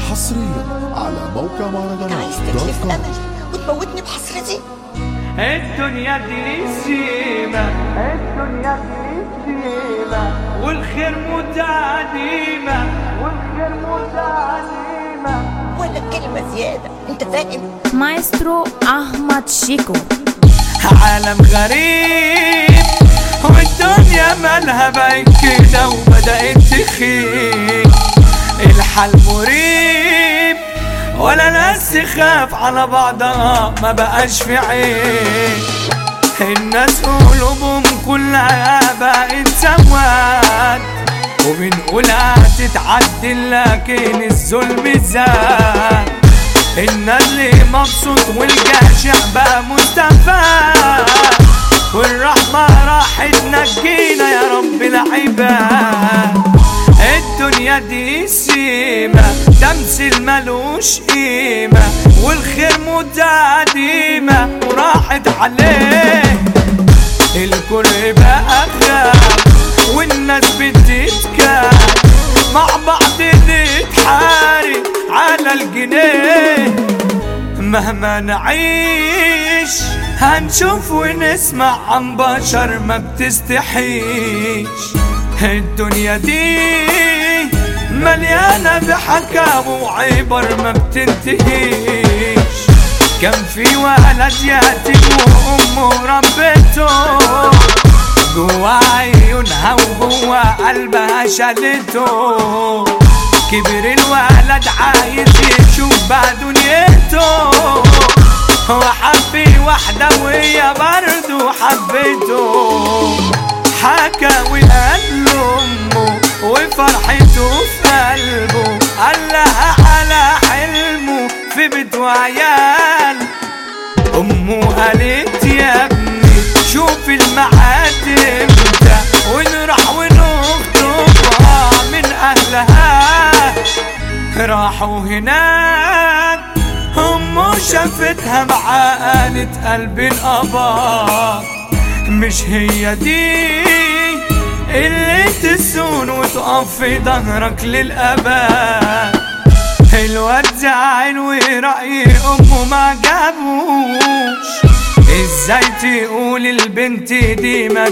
حصريا على موقع انت مهرجانات عايز دوت تتلف كوم امل وتموتني بحسرتي الدنيا دي سيمة الدنيا دي سيمة والخير متعديمة والخير متعديمة ولا كلمة زيادة انت فاهم مايسترو أحمد شيكو عالم غريب والدنيا مالها بقت كده وبدأت تخيب الحال مريب ولا ناس تخاف على بعضها ما بقاش في عين الناس قلوبهم كلها بقت سواد وبنقولها تتعدل لكن الظلم زاد الناس اللي مبسوط والجشع بقى مستفاد والرحمة راحت نجينا يا رب العباد الدنيا دي سيمة تمثيل ملوش قيمة والخير متعديمة وراحت عليه الكل بقى غاب والناس بتتكاد مع بعض نتحارب على الجنيه مهما نعيش هنشوف ونسمع عن بشر ما بتستحيش الدنيا دي مليانة بحكام وعبر ما بتنتهيش كان في ولد يتيم وامه ربته جوا عيونها وجوا قلبها شالته كبر الولد عايز يشوف بقى دنيته هو حب واحدة وهي برضه حبته حكى وقال لأمه وفرحته في قلبه قال لها على حلمه في بيت وعيال أمه قالت يا ابني شوف الميعاد امتى ونروح ونخطبها من أهلها راحوا هناك أمه شافتها بعقلة قلب الأبا مش هي دي اللي تسون وتقف في ظهرك للأبد الواد زعل ورأي أمه ما جابوش ازاي تقول البنت دي ما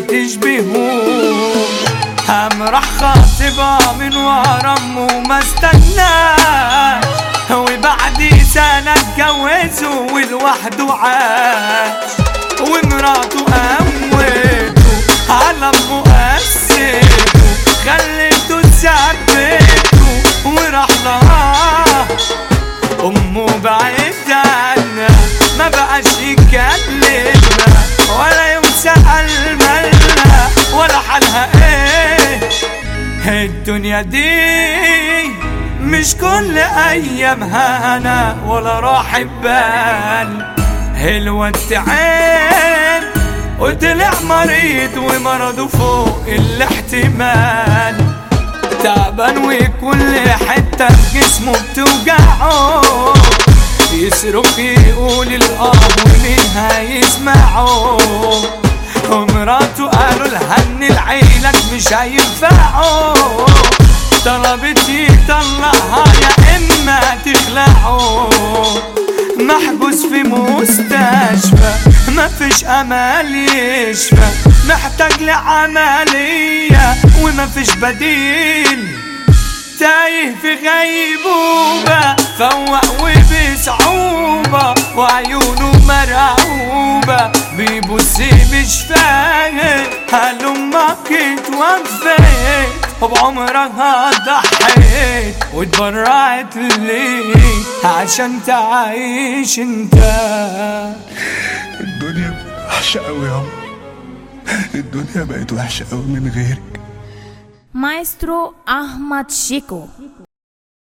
تشبهوش قام راح خاطبها من ورا امه ما استناش وبعد سنة اتجوزوا ولوحده عاش ومراته قوته على امه قسته خلته تثبته وراح لها امه بعيد عنها ما بقاش يكلمها ولا يوم سأل مالها ولا حالها ايه الدنيا دي مش كل ايامها انا ولا راح بال الواد تعب وطلع مريض ومرضه فوق الاحتمال تعبان وكل حتة في جسمه بتوجعه يصرخ يقول الاه ومين هيسمعه ومراته قالوا لها ان العيلك مش هينفعه طلبت يطلعها يا اما تخلعه محبوس في مستشفى مفيش امل يشفى محتاج لعملية ومفيش بديل تايه في غيبوبة فوق وبصعوبة وعيونه مرعوبة بيبص مش فاهم هل امك اتوفت وبعمرها ضحيت واتبرعت ليه عشان تعيش انت الدنيا وحشة أوي يا عم الدنيا بقت وحشة أوي من غيرك مايسترو أحمد شيكو